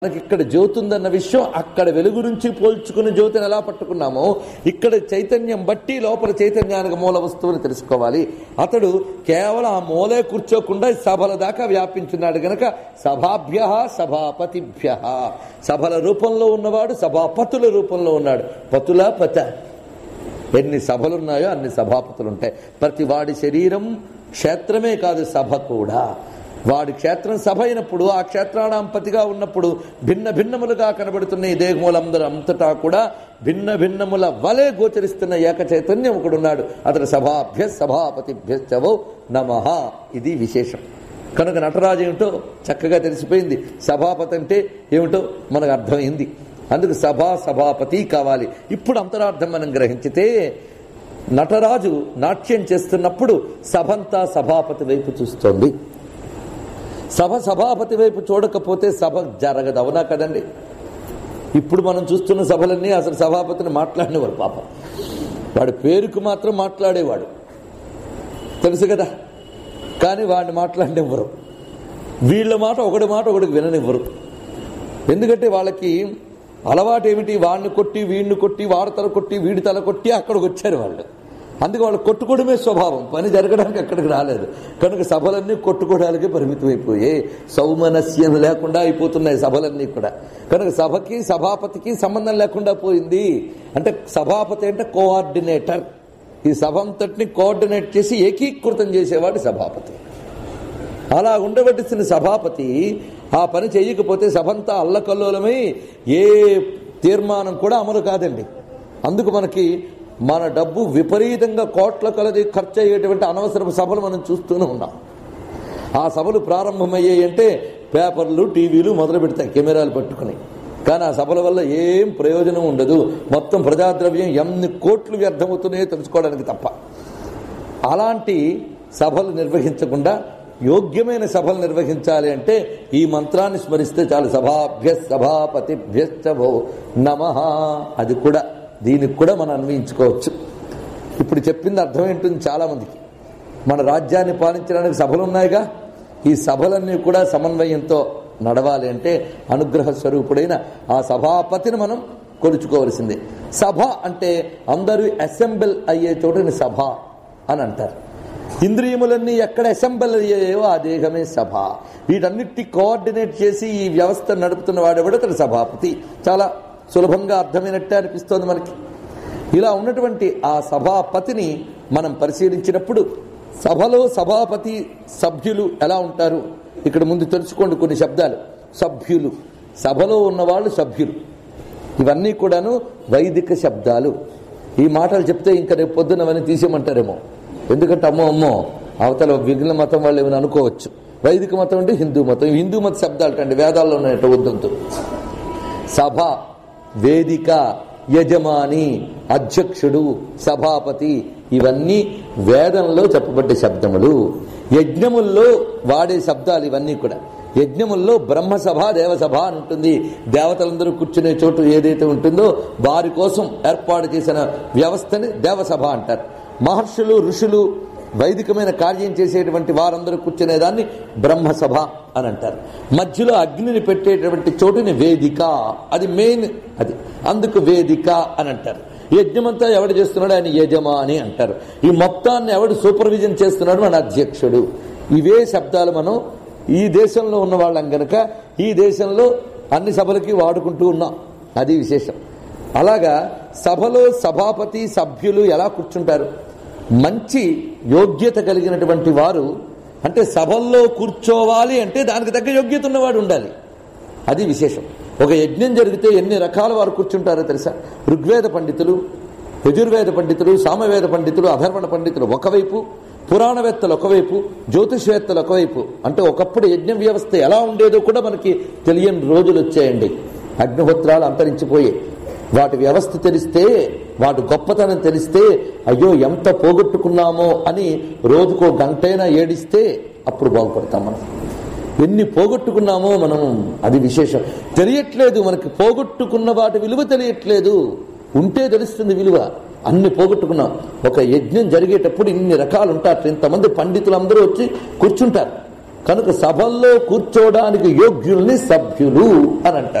మనకి ఇక్కడ జ్యోతి ఉందన్న విషయం అక్కడ వెలుగు నుంచి పోల్చుకుని జ్యోతిని ఎలా పట్టుకున్నామో ఇక్కడ చైతన్యం బట్టి లోపల చైతన్యానికి మూల వస్తువుని తెలుసుకోవాలి అతడు కేవలం ఆ మూలే కూర్చోకుండా సభల దాకా వ్యాపించున్నాడు గనక సభాభ్య సభాపతిభ్య సభల రూపంలో ఉన్నవాడు సభాపతుల రూపంలో ఉన్నాడు పతుల పత ఎన్ని సభలున్నాయో అన్ని సభాపతులు ఉంటాయి ప్రతి వాడి శరీరం క్షేత్రమే కాదు సభ కూడా వాడి క్షేత్రం సభ అయినప్పుడు ఆ క్షేత్రానాంపతిగా ఉన్నప్పుడు భిన్న భిన్నములుగా కనబడుతున్న ఈ దేహములందరూ అంతటా కూడా భిన్న భిన్నముల వలె గోచరిస్తున్న ఏక చైతన్యం ఒకడున్నాడు అతడు సభాభ్య సభాపతిభ్యవో నమ ఇది విశేషం కనుక నటరాజు ఏమిటో చక్కగా తెలిసిపోయింది సభాపతి అంటే ఏమిటో మనకు అర్థమైంది అందుకు సభా సభాపతి కావాలి ఇప్పుడు అంతరార్థం మనం గ్రహించితే నటరాజు నాట్యం చేస్తున్నప్పుడు సభంతా సభాపతి వైపు చూస్తోంది సభ సభాపతి వైపు చూడకపోతే సభ జరగదు అవునా కదండి ఇప్పుడు మనం చూస్తున్న సభలన్నీ అసలు సభాపతిని మాట్లాడినవారు పాపం వాడి పేరుకు మాత్రం మాట్లాడేవాడు తెలుసు కదా కానీ వాడిని మాట్లాడినివ్వరు వీళ్ళ మాట ఒకటి మాట ఒకటికి విననివ్వరు ఎందుకంటే వాళ్ళకి అలవాటు ఏమిటి వాడిని కొట్టి వీడిని కొట్టి వాడి తల కొట్టి వీడి తల కొట్టి అక్కడికి వచ్చారు వాళ్ళు అందుకే వాళ్ళు కొట్టుకోవడమే స్వభావం పని జరగడానికి అక్కడికి రాలేదు కనుక సభలన్నీ కొట్టుకోవడానికి పరిమితం అయిపోయాయి సౌమనస్యం లేకుండా అయిపోతున్నాయి సభలన్నీ కూడా కనుక సభకి సభాపతికి సంబంధం లేకుండా పోయింది అంటే సభాపతి అంటే కోఆర్డినేటర్ ఈ సభ అంతటిని కోఆర్డినేట్ చేసి ఏకీకృతం చేసేవాడు సభాపతి అలా ఉండబట్టిన సభాపతి ఆ పని చేయకపోతే సభంతా అల్లకల్లోలమై ఏ తీర్మానం కూడా అమలు కాదండి అందుకు మనకి మన డబ్బు విపరీతంగా కోట్ల కొలది ఖర్చు అయ్యేటువంటి అనవసరపు సభలు మనం చూస్తూనే ఉన్నాం ఆ సభలు ప్రారంభమయ్యాయి అంటే పేపర్లు టీవీలు మొదలు పెడతాయి కెమెరాలు పట్టుకుని కానీ ఆ సభల వల్ల ఏం ప్రయోజనం ఉండదు మొత్తం ప్రజాద్రవ్యం ఎన్ని కోట్లు వ్యర్థమవుతున్నాయో తెలుసుకోవడానికి తప్ప అలాంటి సభలు నిర్వహించకుండా యోగ్యమైన సభలు నిర్వహించాలి అంటే ఈ మంత్రాన్ని స్మరిస్తే చాలు సభాభ్య సభాపతిభ్యశ్చభో నమ అది కూడా దీనికి కూడా మనం అన్వయించుకోవచ్చు ఇప్పుడు చెప్పింది అర్థం ఏంటుంది చాలా మందికి మన రాజ్యాన్ని పాలించడానికి సభలు ఉన్నాయిగా ఈ సభలన్నీ కూడా సమన్వయంతో నడవాలి అంటే అనుగ్రహ స్వరూపుడైన ఆ సభాపతిని మనం కొలుచుకోవలసిందే సభ అంటే అందరూ అసెంబ్ల్ అయ్యే చోటుని సభ అని అంటారు ఇంద్రియములన్నీ ఎక్కడ అసెంబ్ల్ అయ్యాయో ఆ దేహమే సభ వీటన్నిటి కోఆర్డినేట్ చేసి ఈ వ్యవస్థ నడుపుతున్న వాడెవడో తన సభాపతి చాలా సులభంగా అర్థమైనట్టే అనిపిస్తోంది మనకి ఇలా ఉన్నటువంటి ఆ సభాపతిని మనం పరిశీలించినప్పుడు సభలో సభాపతి సభ్యులు ఎలా ఉంటారు ఇక్కడ ముందు తెలుసుకోండి కొన్ని శబ్దాలు సభ్యులు సభలో ఉన్నవాళ్ళు సభ్యులు ఇవన్నీ కూడాను వైదిక శబ్దాలు ఈ మాటలు చెప్తే ఇంకా రేపు పొద్దున అవన్నీ తీసేయమంటారేమో ఎందుకంటే అమ్మో అమ్మో అవతల విఘ్న మతం వాళ్ళు ఏమైనా అనుకోవచ్చు వైదిక మతం అంటే హిందూ మతం హిందూ మత శబ్దాలు కండి వేదాల్లో ఉన్నట్టు వద్దంతు సభ వేదిక యజమాని అధ్యక్షుడు సభాపతి ఇవన్నీ వేదంలో చెప్పబడ్డ శబ్దములు యజ్ఞముల్లో వాడే శబ్దాలు ఇవన్నీ కూడా యజ్ఞముల్లో బ్రహ్మసభ దేవసభ అని ఉంటుంది దేవతలందరూ కూర్చునే చోటు ఏదైతే ఉంటుందో వారి కోసం ఏర్పాటు చేసిన వ్యవస్థని దేవసభ అంటారు మహర్షులు ఋషులు వైదికమైన కార్యం చేసేటువంటి వారందరూ కూర్చునేదాన్ని బ్రహ్మసభ అని అంటారు మధ్యలో అగ్నిని పెట్టేటటువంటి చోటుని వేదిక అది మెయిన్ అది అందుకు వేదిక అని అంటారు యజ్ఞమంతా ఎవడు చేస్తున్నాడు ఆయన యజమాని అంటారు ఈ మొత్తాన్ని ఎవడు సూపర్విజన్ చేస్తున్నాడు మన అధ్యక్షుడు ఇవే శబ్దాలు మనం ఈ దేశంలో ఉన్న వాళ్ళం గనక ఈ దేశంలో అన్ని సభలకి వాడుకుంటూ ఉన్నాం అది విశేషం అలాగా సభలో సభాపతి సభ్యులు ఎలా కూర్చుంటారు మంచి యోగ్యత కలిగినటువంటి వారు అంటే సభల్లో కూర్చోవాలి అంటే దానికి తగ్గ యోగ్యత ఉన్నవాడు ఉండాలి అది విశేషం ఒక యజ్ఞం జరిగితే ఎన్ని రకాల వారు కూర్చుంటారో తెలుసా ఋగ్వేద పండితులు యజుర్వేద పండితులు సామవేద పండితులు అధర్వణ పండితులు ఒకవైపు పురాణవేత్తలు ఒకవైపు జ్యోతిషవేత్తలు ఒకవైపు అంటే ఒకప్పుడు యజ్ఞ వ్యవస్థ ఎలా ఉండేదో కూడా మనకి తెలియని రోజులు వచ్చాయండి అగ్నిహోత్రాలు అంతరించిపోయాయి వాటి వ్యవస్థ తెలిస్తే వాటి గొప్పతనం తెలిస్తే అయ్యో ఎంత పోగొట్టుకున్నామో అని రోజుకో గంటైనా ఏడిస్తే అప్పుడు బాగుపడతాం మనం ఎన్ని పోగొట్టుకున్నామో మనం అది విశేషం తెలియట్లేదు మనకి పోగొట్టుకున్న వాటి విలువ తెలియట్లేదు ఉంటే తెలుస్తుంది విలువ అన్ని పోగొట్టుకున్నాం ఒక యజ్ఞం జరిగేటప్పుడు ఇన్ని రకాలు ఉంటారు ఇంతమంది పండితులందరూ వచ్చి కూర్చుంటారు కనుక సభల్లో కూర్చోవడానికి యోగ్యుల్ని సభ్యులు అని అంటారు